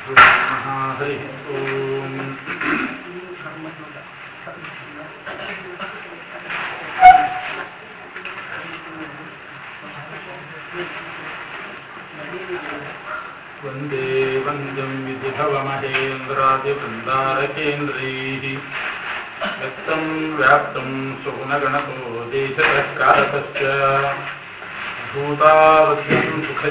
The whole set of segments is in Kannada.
ಹರಿ ಓಂ वन्दे वन्द्यं विधिभवमहेन्द्रादिवृन्दारकेन्द्रैः व्यक्तं व्याप्तं सुगुणगणतो देशतः भूतावद्यं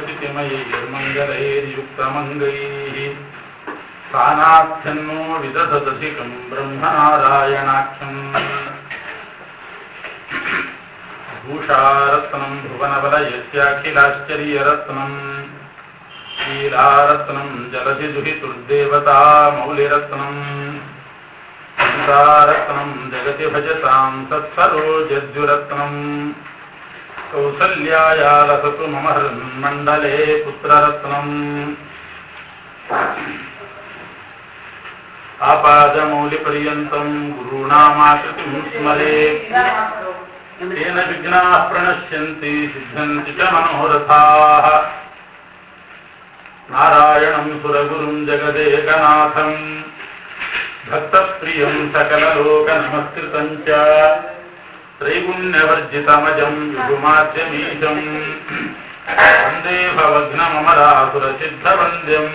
सुखचितिमयैर्मङ्गलैर्युक्तमङ्गैः स्थानार्थ्यन्नो विदधदधिकं ब्रह्मनारायणाख्यम् भूषारत्नं भुवनवलयस्याखिलाश्चर्यरत्नम् शीलारत्नं जलधिदुहितुर्देवता मौलिरत्नम् रत्नं जगति भजतां तत्सरोजद्युरत्नम् कौसल्याया लसतु मम हृन्मण्डले पुत्ररत्नम् आपादमौलिपर्यन्तं गुरूणामाकृतिं स्मरेत् तेन विघ्नाः प्रणश्यन्ति सिद्धन्ति च मनोरथाः नारायणं सुरगुरुं जगदेकनाथम् भक्तप्रियं सकललोकनमस्कृतं च त्रैगुण्यवर्जितमजं विभुमाद्यमीशम् वन्दे भवघ्नममरासुरसिद्धवन्द्यम्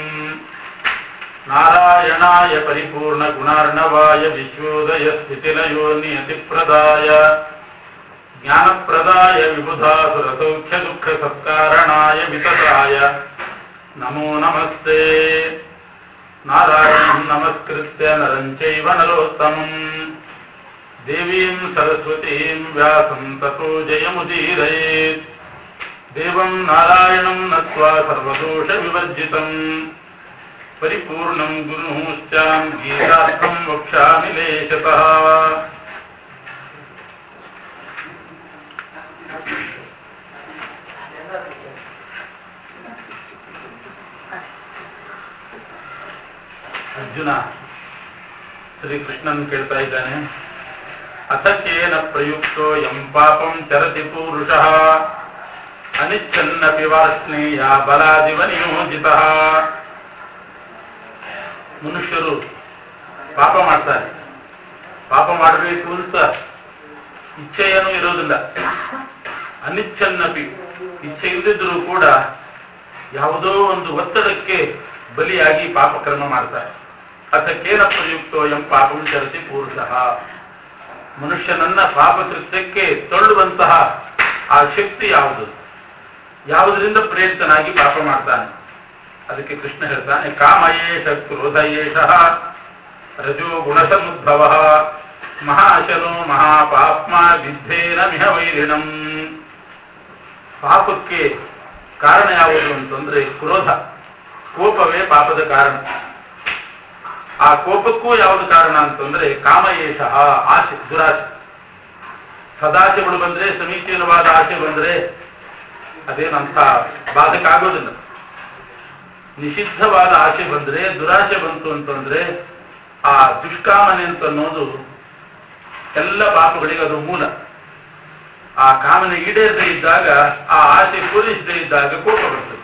नारायणाय परिपूर्णगुणार्णवाय विश्वोदयस्थितिलयो नियतिप्रदाय ज्ञानप्रदाय विबुधासुरसौख्यदुःखसत्कारणाय वितताय नमो नमस्ते नारायणं नमस्कृत्य नरं चैव नरोत्तमम् देवीं सरस्वतीं व्यासं ततो जयमुदीरयेत् देवं नारायणं नत्वा सर्वदोषविवर्जितम् परिपूर्णं गुरुश्चां गीतार्थं वक्ष्यामि लेशतः ಅರ್ಜುನ ಶ್ರೀಕೃಷ್ಣನ್ ಕೇಳ್ತಾ ಇದ್ದಾನೆ ಅಥಕೇನ ಪ್ರಯುಕ್ತೋ ಎಂ ಪಾಪಂ ಚರತಿ ಪೂರುಷಃ ಅನಿಚ್ಛನ್ನಪಿ ವಾರ್ಷ್ಣೇಯ ಬಲಾದಿವ ನಿಯೋಜಿತ ಮನುಷ್ಯರು ಪಾಪ ಮಾಡ್ತಾರೆ ಪಾಪ ಮಾಡಬೇಕು ಅಂತ ಇಚ್ಛೆಯೇನೂ ಇರೋದಿಲ್ಲ ಅನಿಚ್ಛನ್ನಪಿ ಇಚ್ಛೆ ಇಲ್ಲದಿದ್ರೂ ಕೂಡ ಯಾವುದೋ ಒಂದು ಒತ್ತಡಕ್ಕೆ ಬಲಿಯಾಗಿ ಪಾಪಕರ್ಮ ಮಾಡ್ತಾರೆ ಅಥಕೇನ ಪ್ರಯುಕ್ತೋ ಎಂ ಪಾಪಂ ಚರತಿ ಪುರುಷಃ ಮನುಷ್ಯನನ್ನ ಪಾಪ ಕೃತ್ಯಕ್ಕೆ ತಳ್ಳುವಂತಹ ಆ ಶಕ್ತಿ ಯಾವುದು ಯಾವುದರಿಂದ ಪ್ರೇರಿತನಾಗಿ ಪಾಪ ಮಾಡ್ತಾನೆ ಅದಕ್ಕೆ ಕೃಷ್ಣ ಹೇಳ್ತಾನೆ ಕಾಮಯೇಷ ಕ್ರೋಧಯೇಷ ರಜೋ ಗುಣಸಮುದ್ಭವ ಮಹಾಶನೋ ಮಹಾಪಾಪ್ಮ ವಿದ್ಧೇನ ಮಿಹ ವೈರಿಣಂ ಪಾಪಕ್ಕೆ ಕಾರಣ ಯಾವುದು ಅಂತಂದ್ರೆ ಕ್ರೋಧ ಕೋಪವೇ ಪಾಪದ ಕಾರಣ ಆ ಕೋಪಕ್ಕೂ ಯಾವುದು ಕಾರಣ ಅಂತಂದ್ರೆ ಕಾಮಯೇಷ ಆಸೆ ದುರಾಸೆ ಸದಾಸೆಗಳು ಬಂದ್ರೆ ಸಮೀಚೀನವಾದ ಆಸೆ ಬಂದ್ರೆ ಅದೇನಂತ ಬಾಧಕ ಆಗೋದಿಲ್ಲ ನಿಷಿದ್ಧವಾದ ಆಸೆ ಬಂದ್ರೆ ದುರಾಸೆ ಬಂತು ಅಂತಂದ್ರೆ ಆ ದುಷ್ಕಾಮನೆ ಅಂತ ಅನ್ನೋದು ಎಲ್ಲ ಪಾಪಗಳಿಗೆ ಅದು ಮೂಲ ಆ ಕಾಮನೆ ಈಡೇರದೇ ಇದ್ದಾಗ ಆ ಆಸೆ ಪೂರೈಸದೇ ಇದ್ದಾಗ ಕೋಪ ಬರ್ತದೆ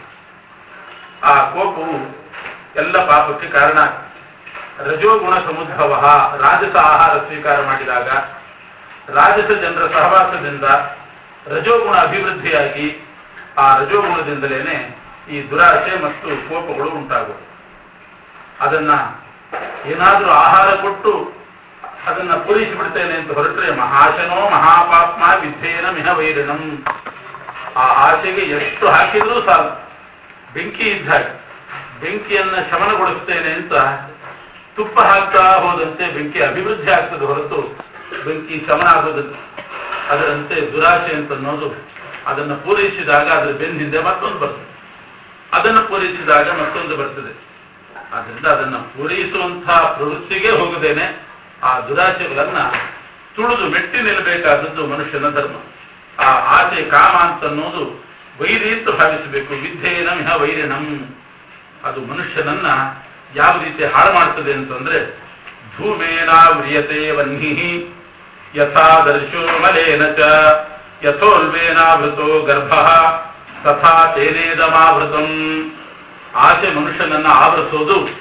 ಆ ಕೋಪವು ಎಲ್ಲ ಪಾಪಕ್ಕೆ ಕಾರಣ ಆಗ್ತದೆ ರಜೋಗುಣ ಸಮುದ್ಭವ ರಾಜಸ ಆಹಾರ ಸ್ವೀಕಾರ ಮಾಡಿದಾಗ ರಾಜಸ ಜನರ ಸಹವಾಸದಿಂದ ರಜೋಗುಣ ಅಭಿವೃದ್ಧಿಯಾಗಿ ಆ ರಜೋಗುಣದಿಂದಲೇನೆ ಈ ದುರಾಸೆ ಮತ್ತು ಕೋಪಗಳು ಉಂಟಾಗುವುದು ಅದನ್ನ ಏನಾದ್ರೂ ಆಹಾರ ಕೊಟ್ಟು ಅದನ್ನ ಪೂರೈಸಿ ಬಿಡ್ತೇನೆ ಅಂತ ಹೊರಟ್ರೆ ಮಹಾಶನೋ ಮಹಾಪಾಪ್ಮ ವಿದ್ಯೇನ ಮಿಹ ವೈರಿಣಂ ಆ ಆಸೆಗೆ ಎಷ್ಟು ಹಾಕಿದ್ರೂ ಸಾಲು ಬೆಂಕಿ ಇದ್ದಾಗ ಬೆಂಕಿಯನ್ನ ಶಮನಗೊಳಿಸ್ತೇನೆ ಅಂತ ತುಪ್ಪ ಹಾಕ್ತಾ ಹೋದಂತೆ ಬೆಂಕಿ ಅಭಿವೃದ್ಧಿ ಆಗ್ತದೆ ಹೊರತು ಬೆಂಕಿ ಶಮನ ಆಗೋದಿಲ್ಲ ಅದರಂತೆ ದುರಾಸೆ ಅಂತ ಅನ್ನೋದು ಅದನ್ನು ಪೂರೈಸಿದಾಗ ಅದರ ಬೆನ್ನ ಹಿಂದೆ ಮತ್ತೊಂದು ಬರ್ತದೆ ಅದನ್ನು ಪೂರೈಸಿದಾಗ ಮತ್ತೊಂದು ಬರ್ತದೆ ಆದ್ರಿಂದ ಅದನ್ನ ಪೂರೈಸುವಂತಹ ಪ್ರವೃತ್ತಿಗೆ ಹೋಗದೇನೆ ಆ ದುರಾಸೆಗಳನ್ನ ತುಳಿದು ಮೆಟ್ಟಿ ನಿಲ್ಲಬೇಕಾದದ್ದು ಮನುಷ್ಯನ ಧರ್ಮ ಆ ಆಸೆ ಕಾಮ ಅಂತ ಅನ್ನೋದು ವೈರಿ ಅಂತ ಭಾವಿಸಬೇಕು ವಿದ್ಯೆನ ಮಿಹ ವೈರಿಣಂ ಅದು ಮನುಷ್ಯನನ್ನ ಯಾವ ರೀತಿ ಹಾಳು ಮಾಡ್ತದೆ ಅಂತಂದ್ರೆ ಧೂಮೇನ ವ್ರಿಯತೆ ವನ್ಹಿ ಯಥಾದರ್ಶೋ ಮಲೇನ ಚ ಯಥೋಲ್ವೇನಾವೃತೋ ಗರ್ಭ ತಥಾ ತೇನೇದಮಾವೃತಂ ಆಸೆ ಮನುಷ್ಯನನ್ನ ಆವರಿಸೋದು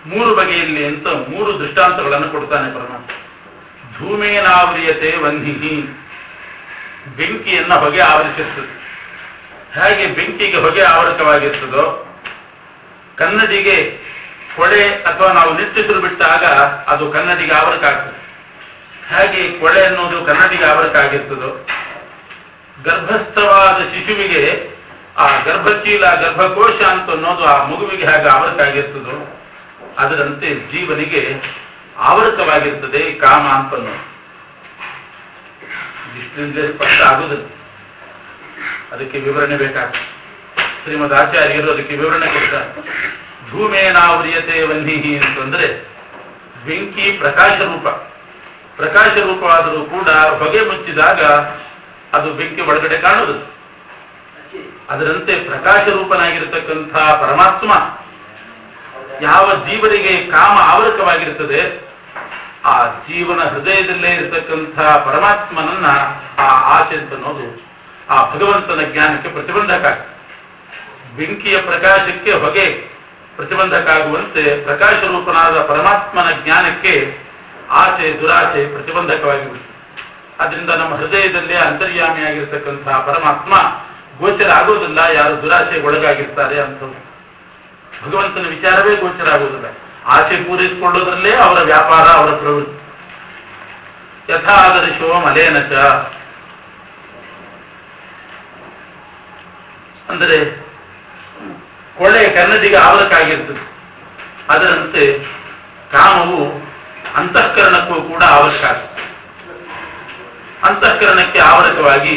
ಮೂರು ಬಗೆಯಲ್ಲಿ ಅಂತ ಮೂರು ದೃಷ್ಟಾಂತಗಳನ್ನು ಕೊಡ್ತಾನೆ ಪರಮಾತ್ಮ ಧೂಮೇನಾವ್ರಿಯತೆ ವಂದಿಹಿ ಬೆಂಕಿಯನ್ನ ಹೊಗೆ ಆವರಿಸಿರ್ತದೆ ಹೇಗೆ ಬೆಂಕಿಗೆ ಹೊಗೆ ಆವೃತವಾಗಿರ್ತದೋ ಕನ್ನಡಿಗೆ ಕೊಳೆ ಅಥವಾ ನಾವು ನಿಟ್ಟಿಸಿರು ಬಿಟ್ಟಾಗ ಅದು ಕನ್ನಡಿಗೆ ಆವರಕ ಆಗ್ತದೆ ಹಾಗೆ ಕೊಳೆ ಅನ್ನೋದು ಕನ್ನಡಿಗೆ ಆವರಕ ಆಗಿರ್ತದೋ ಗರ್ಭಸ್ಥವಾದ ಶಿಶುವಿಗೆ ಆ ಗರ್ಭಚೀಲ ಗರ್ಭಕೋಶ ಅಂತ ಅನ್ನೋದು ಆ ಮಗುವಿಗೆ ಹಾಗೆ ಆವರಕ ಆಗಿರ್ತದೋ ಅದರಂತೆ ಜೀವನಿಗೆ ಆವೃತವಾಗಿರ್ತದೆ ಕಾಮ ಅಂತ ಅನ್ನೋದು ಇಷ್ಟರಿಂದಲೇ ಸ್ಪಷ್ಟ ಆಗುದಿಲ್ಲ ಅದಕ್ಕೆ ವಿವರಣೆ ಬೇಕಾಗ್ತದೆ ಶ್ರೀಮದ್ ಆಚಾರ್ಯರು ಅದಕ್ಕೆ ವಿವರಣೆ ಕೊಡ್ತಾರೆ ಧೂಮೇನಾವ್ರಿಯತೆ ವನ್ನಿಹಿ ಅಂತಂದ್ರೆ ಬೆಂಕಿ ಪ್ರಕಾಶ ರೂಪ ಪ್ರಕಾಶ ರೂಪವಾದರೂ ಕೂಡ ಹೊಗೆ ಮುಚ್ಚಿದಾಗ ಅದು ಬೆಂಕಿ ಒಳಗಡೆ ಕಾಣುವುದು ಅದರಂತೆ ಪ್ರಕಾಶ ರೂಪನಾಗಿರತಕ್ಕಂಥ ಪರಮಾತ್ಮ ಯಾವ ಜೀವರಿಗೆ ಕಾಮ ಆವರಕವಾಗಿರ್ತದೆ ಆ ಜೀವನ ಹೃದಯದಲ್ಲೇ ಇರತಕ್ಕಂಥ ಪರಮಾತ್ಮನನ್ನ ಆ ಆಸೆ ಅಂತ ಅನ್ನೋದು ಆ ಭಗವಂತನ ಜ್ಞಾನಕ್ಕೆ ಪ್ರತಿಬಂಧಕ ಆಗ್ತದೆ ಬೆಂಕಿಯ ಪ್ರಕಾಶಕ್ಕೆ ಹೊಗೆ ಪ್ರತಿಬಂಧಕ ಆಗುವಂತೆ ಪ್ರಕಾಶ ರೂಪನಾದ ಪರಮಾತ್ಮನ ಜ್ಞಾನಕ್ಕೆ ಆಸೆ ದುರಾಸೆ ಪ್ರತಿಬಂಧಕವಾಗಿ ಬಿಡ್ತದೆ ಅದರಿಂದ ನಮ್ಮ ಹೃದಯದಲ್ಲೇ ಅಂತರ್ಯಾಮಿಯಾಗಿರ್ತಕ್ಕಂತಹ ಪರಮಾತ್ಮ ಗೋಚರ ಆಗೋದಿಲ್ಲ ಯಾರು ದುರಾಸೆಗೆ ಒಳಗಾಗಿರ್ತಾರೆ ಅಂತವ್ರು ಭಗವಂತನ ವಿಚಾರವೇ ಗೋಚರ ಆಗುವುದಿಲ್ಲ ಆಸೆ ಪೂರೈಸಿಕೊಳ್ಳೋದ್ರಲ್ಲೇ ಅವರ ವ್ಯಾಪಾರ ಅವರ ಪ್ರವೃತ್ತಿ ಯಥಾದರ್ಶೋ ಮಲೇನಚ ಅಂದರೆ ಕೊಳೆ ಕನ್ನಡಿಗೆ ಆವರಕ್ಕಾಗಿರ್ತದೆ ಅದರಂತೆ ಕಾಮವು ಅಂತಃಕರಣಕ್ಕೂ ಕೂಡ ಆವರಕ ಆಗ್ತದೆ ಅಂತಃಕರಣಕ್ಕೆ ಆವರಕವಾಗಿ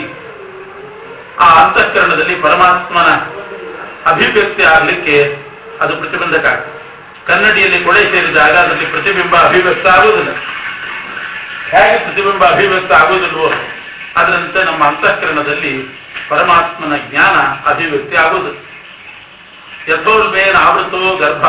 ಆ ಅಂತಃಕರಣದಲ್ಲಿ ಪರಮಾತ್ಮನ ಅಭಿವ್ಯಕ್ತಿ ಆಗಲಿಕ್ಕೆ ಅದು ಪ್ರತಿಬಂಧಕ ಆಗ್ತದೆ ಕನ್ನಡಿಯಲ್ಲಿ ಕೊಳೆ ಸೇರಿದಾಗ ಅದರಲ್ಲಿ ಪ್ರತಿಬಿಂಬ ಅಭಿವ್ಯಕ್ತ ಆಗುವುದಿಲ್ಲ ಹೇಗೆ ಪ್ರತಿಬಿಂಬ ಅಭಿವ್ಯಕ್ತ ಆಗುವುದಿಲ್ವೋ ಅದರಂತೆ ನಮ್ಮ ಅಂತಃಕರಣದಲ್ಲಿ ಪರಮಾತ್ಮನ ಜ್ಞಾನ ಅಭಿವ್ಯಕ್ತಿ ಆಗುವುದು ಯಥೋಲ್ಬೇನ ಆವೃತೋ ಗರ್ಭ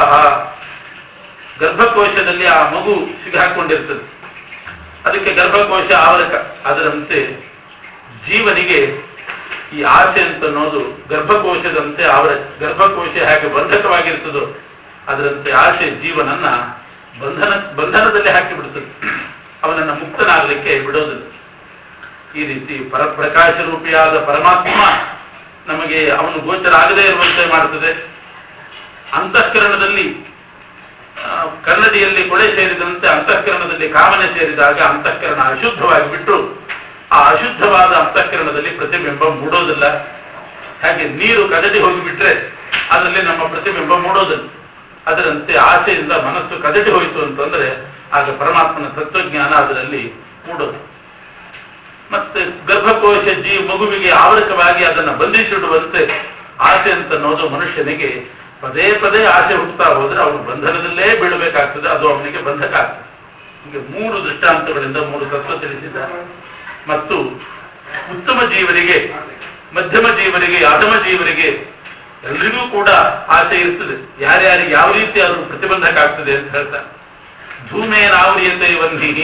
ಗರ್ಭಕೋಶದಲ್ಲಿ ಆ ಮಗು ಸಿಗಾಕೊಂಡಿರ್ತದೆ ಅದಕ್ಕೆ ಗರ್ಭಕೋಶ ಆವರಕ ಅದರಂತೆ ಜೀವನಿಗೆ ಈ ಆಸೆ ಅಂತ ಅನ್ನೋದು ಗರ್ಭಕೋಶದಂತೆ ಅವರ ಗರ್ಭಕೋಶ ಹೇಗೆ ಬಂಧಕವಾಗಿರ್ತದೋ ಅದರಂತೆ ಆಸೆ ಜೀವನನ್ನ ಬಂಧನ ಬಂಧನದಲ್ಲಿ ಹಾಕಿ ಬಿಡ್ತದೆ ಅವನನ್ನ ಮುಕ್ತನಾಗಲಿಕ್ಕೆ ಬಿಡೋದಿಲ್ಲ ಈ ರೀತಿ ಪರಪ್ರಕಾಶ ರೂಪಿಯಾದ ಪರಮಾತ್ಮ ನಮಗೆ ಅವನು ಗೋಚರ ಆಗದೇ ಇರುವಂತೆ ಮಾಡುತ್ತದೆ ಅಂತಃಕರಣದಲ್ಲಿ ಆ, ಕನ್ನಡಿಯಲ್ಲಿ ಕೊಳೆ ಸೇರಿದಂತೆ ಅಂತಃಕರಣದಲ್ಲಿ ಕಾಮನೆ ಸೇರಿದಾಗ ಅಂತಃಕರಣ ಅಶುದ್ಧವಾಗಿ ಬಿಟ್ಟು ಆ ಅಶುದ್ಧವಾದ ಅಂತಃಕರಣದಲ್ಲಿ ಪ್ರತಿಬಿಂಬ ಮೂಡೋದಿಲ್ಲ ಹಾಗೆ ನೀರು ಕದಡಿ ಹೋಗಿಬಿಟ್ರೆ ಅದರಲ್ಲಿ ನಮ್ಮ ಪ್ರತಿಬಿಂಬ ಮೂಡೋದಿಲ್ಲ ಅದರಂತೆ ಆಸೆಯಿಂದ ಮನಸ್ಸು ಕದಡಿ ಹೋಯಿತು ಅಂತಂದ್ರೆ ಆಗ ಪರಮಾತ್ಮನ ತತ್ವಜ್ಞಾನ ಅದರಲ್ಲಿ ಮೂಡೋದು ಮತ್ತೆ ಗರ್ಭಕೋಶ ಜೀ ಮಗುವಿಗೆ ಆವರಕವಾಗಿ ಅದನ್ನು ಬಂಧಿಸಿಡುವಂತೆ ಆಸೆ ಅಂತ ಅನ್ನೋದು ಮನುಷ್ಯನಿಗೆ ಪದೇ ಪದೇ ಆಸೆ ಹುಟ್ಟುತ್ತಾ ಹೋದ್ರೆ ಅವನು ಬಂಧನದಲ್ಲೇ ಬೀಳಬೇಕಾಗ್ತದೆ ಅದು ಅವನಿಗೆ ಬಂಧಕ ಆಗ್ತದೆ ಹೀಗೆ ಮೂರು ದೃಷ್ಟಾಂತಗಳಿಂದ ಮೂರು ತತ್ವ ತಿಳಿಸಿದ್ದಾರೆ ಮತ್ತು ಉತ್ತಮ ಜೀವರಿಗೆ ಮಧ್ಯಮ ಜೀವರಿಗೆ ಅಧಮ ಜೀವರಿಗೆ ಎಲ್ರಿಗೂ ಕೂಡ ಆಸೆ ಇರ್ತದೆ ಯಾರ್ಯಾರಿಗೆ ಯಾವ ರೀತಿ ಅದು ಪ್ರತಿಬಂಧಕ ಆಗ್ತದೆ ಅಂತ ಹೇಳ್ತಾರೆ ಧೂಮೇನಾವರಿಯತೆ ವಂದಿಹಿ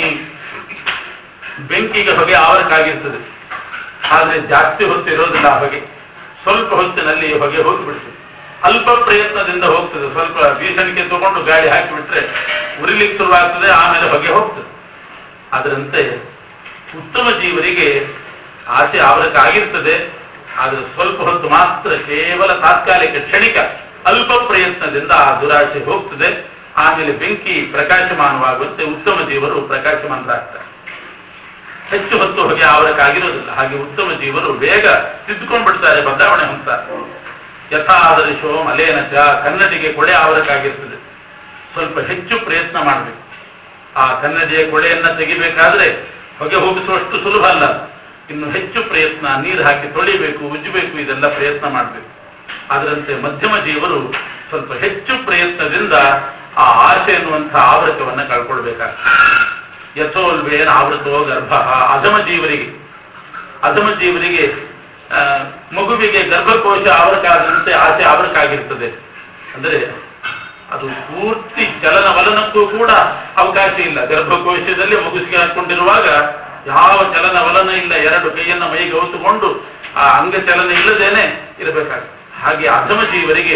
ಬೆಂಕಿಗೆ ಹೊಗೆ ಆವರಕ್ಕಾಗಿರ್ತದೆ ಆದ್ರೆ ಜಾಸ್ತಿ ಹೊತ್ತು ಇರೋದಿಲ್ಲ ಆ ಹೊಗೆ ಸ್ವಲ್ಪ ಹೊತ್ತಿನಲ್ಲಿ ಹೊಗೆ ಹೋಗಿಬಿಡ್ತದೆ ಅಲ್ಪ ಪ್ರಯತ್ನದಿಂದ ಹೋಗ್ತದೆ ಸ್ವಲ್ಪ ಬೀಸಣಿಕೆ ತಗೊಂಡು ಗಾಳಿ ಹಾಕಿಬಿಟ್ರೆ ಉರಿಲಿಕ್ಕೆ ಶುರುವಾಗ್ತದೆ ಆಮೇಲೆ ಹೊಗೆ ಹೋಗ್ತದೆ ಅದರಂತೆ ಉತ್ತಮ ಜೀವರಿಗೆ ಆಸೆ ಆವರಕ ಆಗಿರ್ತದೆ ಆದ್ರೆ ಸ್ವಲ್ಪ ಹೊತ್ತು ಮಾತ್ರ ಕೇವಲ ತಾತ್ಕಾಲಿಕ ಕ್ಷಣಿಕ ಅಲ್ಪ ಪ್ರಯತ್ನದಿಂದ ಆ ದುರಾಸೆ ಹೋಗ್ತದೆ ಆಮೇಲೆ ಬೆಂಕಿ ಪ್ರಕಾಶಮಾನವಾಗುವಂತೆ ಉತ್ತಮ ಜೀವರು ಪ್ರಕಾಶಮಾನರಾಗ್ತಾರೆ ಹೆಚ್ಚು ಹೊತ್ತು ಹೊಗೆ ಆವರಕ ಆಗಿರೋದಿಲ್ಲ ಹಾಗೆ ಉತ್ತಮ ಜೀವರು ಬೇಗ ತಿದ್ದುಕೊಂಡ್ಬಿಡ್ತಾರೆ ಬದಲಾವಣೆ ಹೊಂದ್ತಾರೆ ಯಥಾದರ್ಶೋ ಮಲೇನಚ ಕನ್ನಡಿಗೆ ಕೊಳೆ ಆವರಕ್ಕಾಗಿರ್ತದೆ ಸ್ವಲ್ಪ ಹೆಚ್ಚು ಪ್ರಯತ್ನ ಮಾಡಬೇಕು ಆ ಕನ್ನಡಿಯ ಕೊಳೆಯನ್ನ ತೆಗಿಬೇಕಾದ್ರೆ ಹೊಗೆ ಹೋಗಿಸುವಷ್ಟು ಸುಲಭ ಅಲ್ಲ ಅದು. ಇನ್ನು ಹೆಚ್ಚು ಪ್ರಯತ್ನ ನೀರು ಹಾಕಿ ತೊಳಿಬೇಕು ಉಜ್ಜಬೇಕು ಇದೆಲ್ಲ ಪ್ರಯತ್ನ ಮಾಡಬೇಕು ಅದರಂತೆ ಮಧ್ಯಮ ಜೀವರು ಸ್ವಲ್ಪ ಹೆಚ್ಚು ಪ್ರಯತ್ನದಿಂದ ಆ ಆಸೆ ಎನ್ನುವಂತಹ ಆವೃತವನ್ನ ಕಳ್ಕೊಳ್ಬೇಕಾಗ್ತದೆ ಯಥೋಲ್ವೇನ ಆವೃತೋ ಗರ್ಭ ಅಧಮ ಜೀವರಿಗೆ ಅಧಮ ಜೀವರಿಗೆ ಆ, ಮಗುವಿಗೆ ಗರ್ಭಕೋಶ ಆವರಕಾದಂತೆ ಆಸೆ ಆವರಕಾಗಿರ್ತದೆ ಅಂದರೆ ಅದು ಪೂರ್ತಿ ಚಲನವಲನಕ್ಕೂ ಕೂಡ ಅವಕಾಶ ಇಲ್ಲ ಗರ್ಭಕೋಶದಲ್ಲಿ ಮಗು ಸಿಗಾಕೊಂಡಿರುವಾಗ ಯಾವ ಚಲನವಲನ ಇಲ್ಲ ಎರಡು ಕೈಯನ್ನ ಮೈಗೆ ಹೊತ್ತುಕೊಂಡು ಆ ಅಂಗಚಲನ ಇಲ್ಲದೇನೆ ಇರಬೇಕಾಗ್ತದೆ ಹಾಗೆ ಅಧಮ ಜೀವರಿಗೆ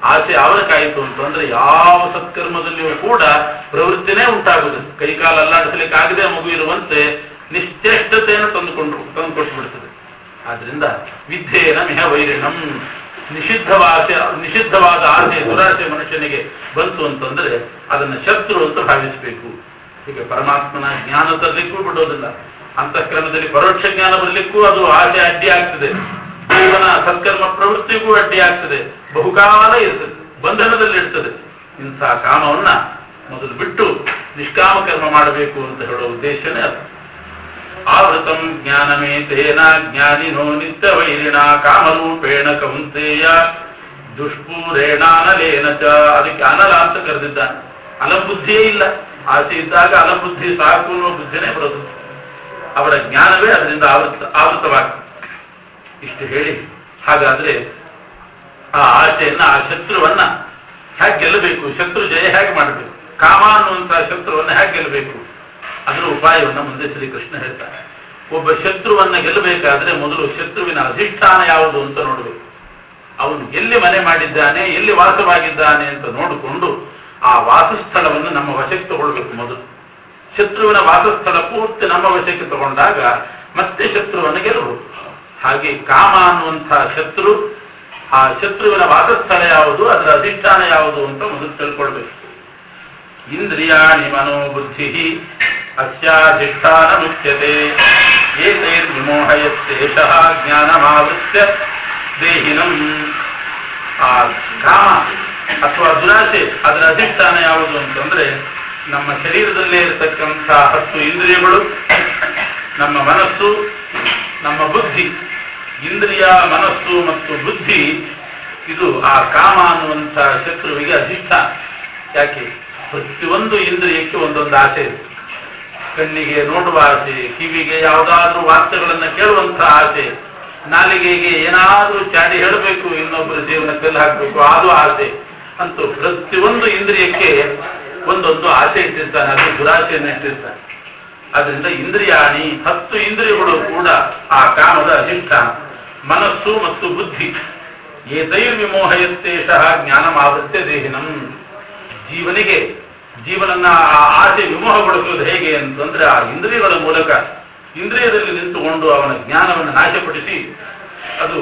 ಆಸೆ ಆವರಕ್ಕಾಯಿತು ಅಂತಂದ್ರೆ ಯಾವ ಸತ್ಕರ್ಮದಲ್ಲಿಯೂ ಕೂಡ ಪ್ರವೃತ್ತಿನೇ ಉಂಟಾಗುವುದಿಲ್ಲ ಕೈಕಾಲ ಅಲ್ಲಾಡಿಸಲಿಕ್ಕಾಗದೆ ಮಗು ಇರುವಂತೆ ನಿಶ್ಚೇಷ್ಟತೆಯನ್ನು ತಂದುಕೊಂಡ್ರು ತಂದುಕೊಟ್ಟು ಬಿಡ್ತದೆ ಆದ್ರಿಂದ ವಿದ್ಯೆನ ಮಿಹ ವೈರಿಣಂ ನಿಷಿದ್ಧವಾದ ನಿಷಿದ್ಧವಾದ ಆಸೆ ದುರಾಸೆ ಮನುಷ್ಯನಿಗೆ ಬಂತು ಅಂತಂದ್ರೆ ಅದನ್ನ ಶತ್ರು ಅಂತ ಭಾವಿಸಬೇಕು ಹೀಗೆ ಪರಮಾತ್ಮನ ಜ್ಞಾನ ತರಲಿಕ್ಕೂ ಬಿಡೋದಿಲ್ಲ ಅಂತಃಕ್ರಮದಲ್ಲಿ ಪರೋಕ್ಷ ಜ್ಞಾನ ಬರಲಿಕ್ಕೂ ಅದು ಆಸೆ ಅಡ್ಡಿ ಆಗ್ತದೆ ಜೀವನ ಸತ್ಕರ್ಮ ಪ್ರವೃತ್ತಿಗೂ ಅಡ್ಡಿ ಆಗ್ತದೆ ಬಹುಕಾಲ ಇರ್ತದೆ ಬಂಧನದಲ್ಲಿ ಇರ್ತದೆ ಇಂಥ ಕಾಮವನ್ನ ಮೊದಲು ಬಿಟ್ಟು ನಿಷ್ಕಾಮ ಕರ್ಮ ಮಾಡಬೇಕು ಅಂತ ಹೇಳೋ ಉದ್ದೇಶನೇ ಅದು ಆವೃತಂ ಜ್ಞಾನಮೇತೇನ ಜ್ಞಾನಿನೋ ನಿತ್ಯ ವೈರಿಣ ಕಾಮರೂಪೇಣ ಕೌಂತೆಯ ದುಷ್ಪೂರೇಣಾನಲೇನ ಚ ಅದಕ್ಕೆ ಅನಲ ಅಂತ ಕರೆದಿದ್ದಾನೆ ಅಲಂಬುದ್ಧಿಯೇ ಇಲ್ಲ ಆಸೆ ಇದ್ದಾಗ ಅಲಂಬುದ್ಧಿ ಸಾಕು ಅನ್ನೋ ಬುದ್ಧಿನೇ ಬರೋದು ಅವರ ಜ್ಞಾನವೇ ಅದರಿಂದ ಆವೃತ ಆವೃತವಾಗ್ತದೆ ಇಷ್ಟು ಹೇಳಿ ಹಾಗಾದ್ರೆ ಆ ಆಸೆಯನ್ನ ಆ ಶತ್ರುವನ್ನ ಹೇಗೆ ಗೆಲ್ಲಬೇಕು ಶತ್ರು ಜಯ ಹೇಗೆ ಮಾಡಬೇಕು ಕಾಮ ಅನ್ನುವಂತಹ ಶತ್ರುವನ್ನ ಹೇಗೆ ಗೆಲ್ಲಬೇಕು ಅದರ ಉಪಾಯವನ್ನ ಮುಂದೆ ಶ್ರೀಕೃಷ್ಣ ಹೇಳ್ತಾನೆ ಒಬ್ಬ ಶತ್ರುವನ್ನ ಗೆಲ್ಲಬೇಕಾದ್ರೆ ಮೊದಲು ಶತ್ರುವಿನ ಅಧಿಷ್ಠಾನ ಯಾವುದು ಅಂತ ನೋಡಬೇಕು ಅವನು ಎಲ್ಲಿ ಮನೆ ಮಾಡಿದ್ದಾನೆ ಎಲ್ಲಿ ವಾಸವಾಗಿದ್ದಾನೆ ಅಂತ ನೋಡಿಕೊಂಡು ಆ ವಾಸಸ್ಥಳವನ್ನು ನಮ್ಮ ವಶಕ್ಕೆ ತಗೊಳ್ಬೇಕು ಮೊದಲು ಶತ್ರುವಿನ ವಾಸಸ್ಥಳ ಪೂರ್ತಿ ನಮ್ಮ ವಶಕ್ಕೆ ತಗೊಂಡಾಗ ಮತ್ತೆ ಶತ್ರುವನ್ನು ಗೆಲ್ಲಬಹುದು ಹಾಗೆ ಕಾಮ ಅನ್ನುವಂತಹ ಶತ್ರು ಆ ಶತ್ರುವಿನ ವಾಸಸ್ಥಳ ಯಾವುದು ಅದರ ಅಧಿಷ್ಠಾನ ಯಾವುದು ಅಂತ ಮೊದಲು ತಿಳ್ಕೊಳ್ಬೇಕು ಇಂದ್ರಿಯಾಣಿ ಮನೋಬುದ್ಧಿ ಅಸ್ಯಾಧಿಷ್ಠಾನ ಮುಖ್ಯತೆ ಏತೈರ್ವಿಮೋಹಯತ್ತೇಷ ಜ್ಞಾನಮಾವೃತ್ಯ ದೇಹಿನಂ ಆ ಕಾಮ ಅಥವಾ ದುರಾಸೆ ಅದರ ಅಧಿಷ್ಠಾನ ಯಾವುದು ಅಂತಂದ್ರೆ ನಮ್ಮ ಶರೀರದಲ್ಲೇ ಇರತಕ್ಕಂಥ ಹತ್ತು ಇಂದ್ರಿಯಗಳು ನಮ್ಮ ಮನಸ್ಸು ನಮ್ಮ ಬುದ್ಧಿ ಇಂದ್ರಿಯ ಮನಸ್ಸು ಮತ್ತು ಬುದ್ಧಿ ಇದು ಆ ಕಾಮ ಅನ್ನುವಂಥ ಶತ್ರುವಿಗೆ ಅಧಿಷ್ಠಾನ ಯಾಕೆ ಪ್ರತಿಯೊಂದು ಇಂದ್ರಿಯಕ್ಕೆ ಒಂದೊಂದು ಆಸೆ ಇರುತ್ತೆ ಕಣ್ಣಿಗೆ ನೋಡುವ ಆಸೆ ಕಿವಿಗೆ ಯಾವುದಾದ್ರೂ ವಾರ್ತೆಗಳನ್ನ ಕೇಳುವಂತಹ ಆಸೆ ನಾಲಿಗೆಗೆ ಏನಾದ್ರೂ ಚಾಡಿ ಹೇಳಬೇಕು ಇನ್ನೊಬ್ಬರ ಜೀವನ ಕಲ್ಲು ಹಾಕಬೇಕು ಅದು ಆಸೆ ಅಂತೂ ಪ್ರತಿಯೊಂದು ಇಂದ್ರಿಯಕ್ಕೆ ಒಂದೊಂದು ಆಸೆ ಇಟ್ಟಿರ್ತಾನೆ ಅದು ದುರಾಸೆಯನ್ನು ಇಟ್ಟಿರ್ತಾನೆ ಅದರಿಂದ ಇಂದ್ರಿಯಾಣಿ ಹತ್ತು ಇಂದ್ರಿಯಗಳು ಕೂಡ ಆ ಕಾಮದ ಅಧಿಷ್ಠಾನ ಮನಸ್ಸು ಮತ್ತು ಬುದ್ಧಿ ಏತೈರ್ವಿಮೋಹಯತ್ತೇಷ ಜ್ಞಾನಮಾವೃತ್ಯ ದೇಹಿನಂ ಜೀವನಿಗೆ ಜೀವನನ್ನ ಆ ಆಸೆ ವಿಮೋಹಗೊಳಿಸುವುದು ಹೇಗೆ ಅಂತಂದ್ರೆ ಆ ಇಂದ್ರಿಯಗಳ ಮೂಲಕ ಇಂದ್ರಿಯದಲ್ಲಿ ನಿಂತುಕೊಂಡು ಅವನ ಜ್ಞಾನವನ್ನು ನಾಶಪಡಿಸಿ ಅದು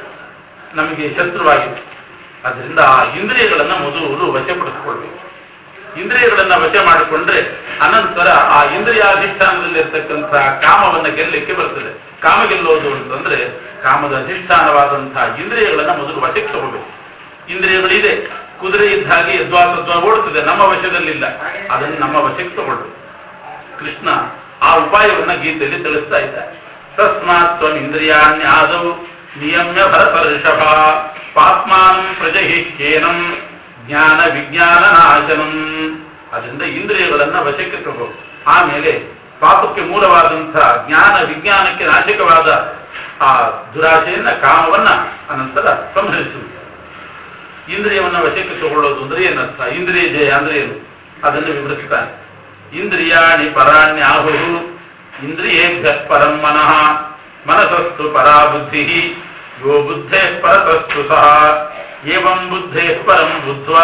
ನಮಗೆ ಶತ್ರುವಾಗಿದೆ ಅದರಿಂದ ಆ ಇಂದ್ರಿಯಗಳನ್ನ ಮೊದಲು ವಶಪಡಿಸಿಕೊಳ್ಬೇಕು ಇಂದ್ರಿಯಗಳನ್ನ ವಶ ಮಾಡಿಕೊಂಡ್ರೆ ಅನಂತರ ಆ ಇಂದ್ರಿಯಾಧಿಷ್ಠಾನದಲ್ಲಿರ್ತಕ್ಕಂಥ ಕಾಮವನ್ನ ಗೆಲ್ಲಲಿಕ್ಕೆ ಬರ್ತದೆ ಕಾಮ ಗೆಲ್ಲೋದು ಅಂತಂದ್ರೆ ಕಾಮದ ಅಧಿಷ್ಠಾನವಾದಂತಹ ಇಂದ್ರಿಯಗಳನ್ನ ಮೊದಲು ವಶಕ್ಕೆ ತಗೋಬೇಕು ಇಂದ್ರಿಯಗಳಿದೆ ಕುದುರೆ ಇದ್ದ ಹಾಗೆ ಯದ್ವಾ ತದ್ವಾ ಓಡುತ್ತದೆ ನಮ್ಮ ವಶದಲ್ಲಿಲ್ಲ ಅದನ್ನು ನಮ್ಮ ವಶಕ್ಕೆ ತಗೊಳ್ಬೇಕು ಕೃಷ್ಣ ಆ ಉಪಾಯವನ್ನ ಗೀತೆಯಲ್ಲಿ ತಿಳಿಸ್ತಾ ಇದ್ದಾರೆ ತಸ್ಮಾತ್ ತ್ವಂ ಇಂದ್ರಿಯಾಣ್ಯಾದವು ನಿಯಮ್ಯ ಭರತರ್ಷಭ ಪಾತ್ಮಾನಂ ಪ್ರಜಹಿಷ್ಯೇನಂ ಜ್ಞಾನ ವಿಜ್ಞಾನ ನಾಶನಂ ಅದರಿಂದ ಇಂದ್ರಿಯಗಳನ್ನ ವಶಕ್ಕೆ ತಗೋ ಆಮೇಲೆ ಪಾಪಕ್ಕೆ ಮೂಲವಾದಂತಹ ಜ್ಞಾನ ವಿಜ್ಞಾನಕ್ಕೆ ನಾಶಕವಾದ ಆ ದುರಾಶೆಯನ್ನ ಕಾಮವನ್ನ ಅನಂತರ ಸಂಹರಿಸುವುದು ಇಂದ್ರಿಯವನ್ನ ವಶಕ್ಕೆ ತಗೊಳ್ಳೋದು ಅಂದ್ರೆ ಏನರ್ಥ ಇಂದ್ರಿಯ ಜಯ ಅಂದ್ರೆ ಏನು ಅದನ್ನು ವಿವರಿಸ್ತಾನೆ ಇಂದ್ರಿಯಾಣಿ ಪರಾಣ್ಯಾಹು ಇಂದ್ರಿಯೇಭ್ಯ ಪರಂ ಮನಃ ಮನಸಸ್ತು ಪರಾ ಬುದ್ಧಿ ಯೋ ಬುದ್ಧೇ ಪರತಸ್ತು ಸಹ ಏವಂ ಬುದ್ಧೇ ಪರಂ ಬುದ್ಧ್ವಾ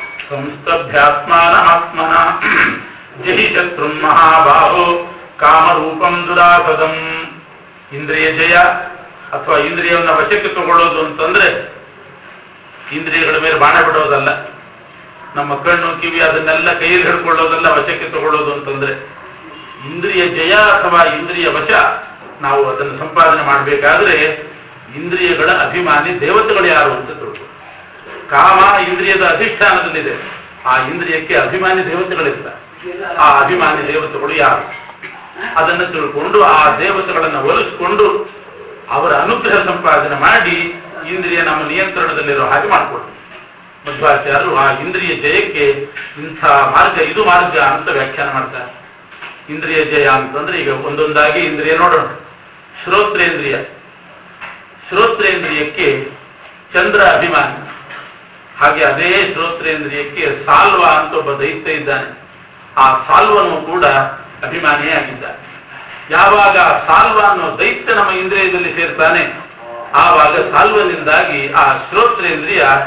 ಸಂಸ್ತಭ್ಯಾತ್ಮಾನಮಾತ್ಮನ ಜಹಿ ಶತ್ರು ಮಹಾಬಾಹೋ ಕಾಮರೂಪಂ ದುರಾಸದಂ ಇಂದ್ರಿಯ ಜಯ ಅಥವಾ ಇಂದ್ರಿಯವನ್ನ ವಶಕ್ಕೆ ತಗೊಳ್ಳೋದು ಅಂತಂದ್ರೆ ಇಂದ್ರಿಯಗಳ ಮೇಲೆ ಬಾಣ ಬಿಡೋದಲ್ಲ ನಮ್ಮ ಕಣ್ಣು ಕಿವಿ ಅದನ್ನೆಲ್ಲ ಕೈಯಲ್ಲಿ ಹಿಡ್ಕೊಳ್ಳೋದಲ್ಲ ವಶಕ್ಕೆ ತಗೊಳ್ಳೋದು ಅಂತಂದ್ರೆ ಇಂದ್ರಿಯ ಜಯ ಅಥವಾ ಇಂದ್ರಿಯ ವಶ ನಾವು ಅದನ್ನು ಸಂಪಾದನೆ ಮಾಡಬೇಕಾದ್ರೆ ಇಂದ್ರಿಯಗಳ ಅಭಿಮಾನಿ ದೇವತೆಗಳು ಯಾರು ಅಂತ ತಿಳ್ಕೊ ಕಾಮ ಇಂದ್ರಿಯದ ಅಧಿಷ್ಠಾನದಲ್ಲಿದೆ ಆ ಇಂದ್ರಿಯಕ್ಕೆ ಅಭಿಮಾನಿ ದೇವತೆಗಳಿರ್ತಾರೆ ಆ ಅಭಿಮಾನಿ ದೇವತೆಗಳು ಯಾರು ಅದನ್ನು ತಿಳ್ಕೊಂಡು ಆ ದೇವತೆಗಳನ್ನ ಒಲಿಸ್ಕೊಂಡು ಅವರ ಅನುಗ್ರಹ ಸಂಪಾದನೆ ಮಾಡಿ ಇಂದ್ರಿಯ ನಮ್ಮ ನಿಯಂತ್ರಣದಲ್ಲಿರೋ ಹಾಗೆ ಮಾಡಿಕೊಡ್ತೀವಿ ಮಧ್ವಾಚಾರ್ಯರು ಆ ಇಂದ್ರಿಯ ಜಯಕ್ಕೆ ಇಂಥ ಮಾರ್ಗ ಇದು ಮಾರ್ಗ ಅಂತ ವ್ಯಾಖ್ಯಾನ ಮಾಡ್ತಾರೆ ಇಂದ್ರಿಯ ಜಯ ಅಂತಂದ್ರೆ ಈಗ ಒಂದೊಂದಾಗಿ ಇಂದ್ರಿಯ ನೋಡೋಣ ಶ್ರೋತ್ರೇಂದ್ರಿಯ ಶ್ರೋತ್ರೇಂದ್ರಿಯಕ್ಕೆ ಚಂದ್ರ ಅಭಿಮಾನಿ ಹಾಗೆ ಅದೇ ಶ್ರೋತ್ರೇಂದ್ರಿಯಕ್ಕೆ ಸಾಲ್ವ ಅಂತ ಒಬ್ಬ ದೈತ್ಯ ಇದ್ದಾನೆ ಆ ಸಾಲ್ವನು ಕೂಡ ಅಭಿಮಾನಿಯೇ ಆಗಿದ್ದಾನೆ ಯಾವಾಗ ಸಾಲ್ವ ಅನ್ನೋ ದೈತ್ಯ ನಮ್ಮ ಇಂದ್ರಿಯದಲ್ಲಿ ಸೇರ್ತಾನೆ ಆವಾಗ ಸಾಲ್ವನಿಂದಾಗಿ ಆ ಶ್ರೋತ್ರೇಂದ್ರಿಯ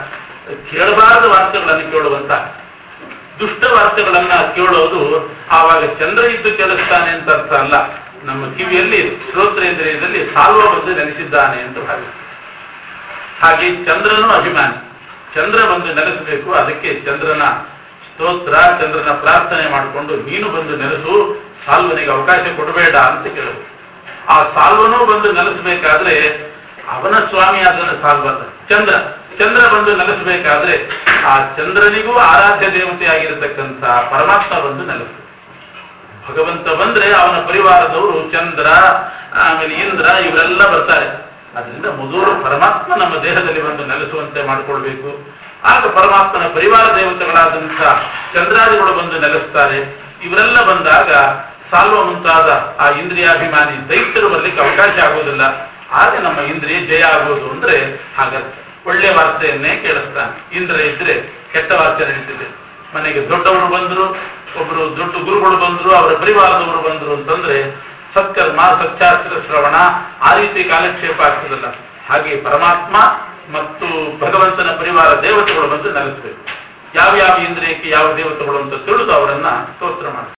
ಕೇಳಬಾರದ ವಾರ್ತೆಗಳನ್ನು ಕೇಳುವಂತ ದುಷ್ಟ ವಾರ್ತೆಗಳನ್ನ ಕೇಳೋದು ಆವಾಗ ಚಂದ್ರ ಇದ್ದು ಕೆಲಸ್ತಾನೆ ಅಂತ ಅರ್ಥ ಅಲ್ಲ ನಮ್ಮ ಕಿವಿಯಲ್ಲಿ ಶ್ರೋತ್ರೇಂದ್ರಿಯದಲ್ಲಿ ಸಾಲ್ವ ಬಂದು ನೆಲೆಸಿದ್ದಾನೆ ಅಂತ ಭಾವಿಸ್ತಾರೆ ಹಾಗೆ ಚಂದ್ರನು ಅಭಿಮಾನಿ ಚಂದ್ರ ಬಂದು ನೆಲೆಸಬೇಕು ಅದಕ್ಕೆ ಚಂದ್ರನ ಸ್ತೋತ್ರ ಚಂದ್ರನ ಪ್ರಾರ್ಥನೆ ಮಾಡಿಕೊಂಡು ನೀನು ಬಂದು ನೆಲೆಸು ಸಾಲ್ವನಿಗೆ ಅವಕಾಶ ಕೊಡಬೇಡ ಅಂತ ಕೇಳಬೇಕು ಆ ಸಾಲ್ವನೂ ಬಂದು ನೆಲೆಸಬೇಕಾದ್ರೆ ಅವನ ಸ್ವಾಮಿ ಅದನ್ನ ಸಾಲ್ವಲ್ಲ ಚಂದ್ರ ಚಂದ್ರ ಬಂದು ನೆಲೆಸಬೇಕಾದ್ರೆ ಆ ಚಂದ್ರನಿಗೂ ಆರಾಧ್ಯ ದೇವತೆ ಆಗಿರತಕ್ಕಂಥ ಪರಮಾತ್ಮ ಬಂದು ನೆಲೆಸಬೇಕು ಭಗವಂತ ಬಂದ್ರೆ ಅವನ ಪರಿವಾರದವರು ಚಂದ್ರ ಆಮೇಲೆ ಇಂದ್ರ ಇವರೆಲ್ಲ ಬರ್ತಾರೆ ಅದರಿಂದ ಮೊದಲು ಪರಮಾತ್ಮ ನಮ್ಮ ದೇಹದಲ್ಲಿ ಬಂದು ನೆಲೆಸುವಂತೆ ಮಾಡಿಕೊಳ್ಬೇಕು ಆಗ ಪರಮಾತ್ಮನ ಪರಿವಾರ ದೇವತೆಗಳಾದಂಥ ಚಂದ್ರಾದಿಗಳು ಬಂದು ನೆಲೆಸ್ತಾರೆ ಇವರೆಲ್ಲ ಬಂದಾಗ ಸಾಲ್ವ ಮುಂತಾದ ಆ ಇಂದ್ರಿಯಾಭಿಮಾನಿ ದೈತ್ಯರು ಬರ್ಲಿಕ್ಕೆ ಅವಕಾಶ ಆಗೋದಿಲ್ಲ ಆಗ ನಮ್ಮ ಇಂದ್ರಿಯ ಜಯ ಆಗೋದು ಅಂದ್ರೆ ಹಾಗಲ್ಲ ಒಳ್ಳೆ ವಾರ್ತೆಯನ್ನೇ ಕೇಳಿಸ್ತಾನೆ ಇಂದ್ರ ಇದ್ರೆ ಕೆಟ್ಟ ವಾರ್ತೆ ನಡೀತಿದೆ ಮನೆಗೆ ದೊಡ್ಡವರು ಬಂದ್ರು ಒಬ್ರು ದೊಡ್ಡ ಗುರುಗಳು ಬಂದ್ರು ಅವರ ಪರಿವಾರದವರು ಬಂದ್ರು ಅಂತಂದ್ರೆ ಸತ್ಕರ್ಮ ಸತ್ಯಾಸ್ತ್ರ ಶ್ರವಣ ಆ ರೀತಿ ಕಾಲಕ್ಷೇಪ ಆಗ್ತದಲ್ಲ ಹಾಗೆ ಪರಮಾತ್ಮ ಮತ್ತು ಭಗವಂತನ ಪರಿವಾರ ದೇವತೆಗಳು ಬಂದು ನೆಲೆಸಬೇಕು ಯಾವ ಯಾವ ಇಂದ್ರಿಯಕ್ಕೆ ಯಾವ ದೇವತೆಗಳು ಅಂತ ತಿಳಿದು ಅವರನ್ನ ಸ್ತೋತ್ರ ಮಾಡಿ